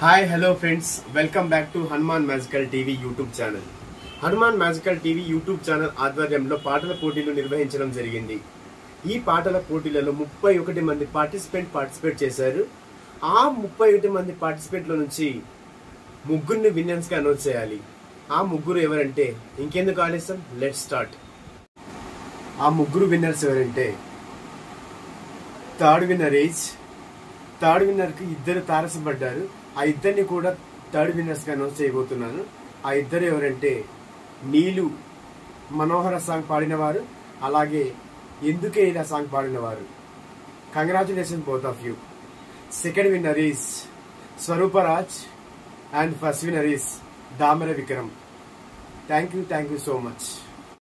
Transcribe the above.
hi hello friends welcome back to Hanuman magical TV YouTube channel Hanuman magical TV YouTube channel ఆధ్వర్యంలో పాటల పోటీలు నిర్వహించడం జరిగింది ఈ పాటల పోటీలలో ముప్పై ఒకటి మంది పార్టిసిపెంట్ పార్టిసిపేట్ చేశారు ఆ ముప్పై ఒకటి మంది పార్టిసిపెంట్ల నుంచి ముగ్గురిని విన్నర్స్ గా అనౌన్స్ చేయాలి ఆ ముగ్గురు ఎవరంటే ఇంకెందుకు ఆలస్యం లెట్ స్టార్ట్ ఆ ముగ్గురు విన్నర్స్ ఎవరంటే third winner age third winner కి ఇద్దరు తారసపడ్డారు ఆ ఇద్దరిని కూడా థర్డ్ విన్నర్స్ గా అనౌన్స్ చేయబోతున్నాను ఆ ఇద్దరు ఎవరంటే నీలు మనోహర సాంగ్ పాడినవారు అలాగే ఎందుకే ఇలా సాంగ్ పాడినవారు congratulation both of you second winner is Swaruparaj and first winner is Damara Vikram thank you thank you so much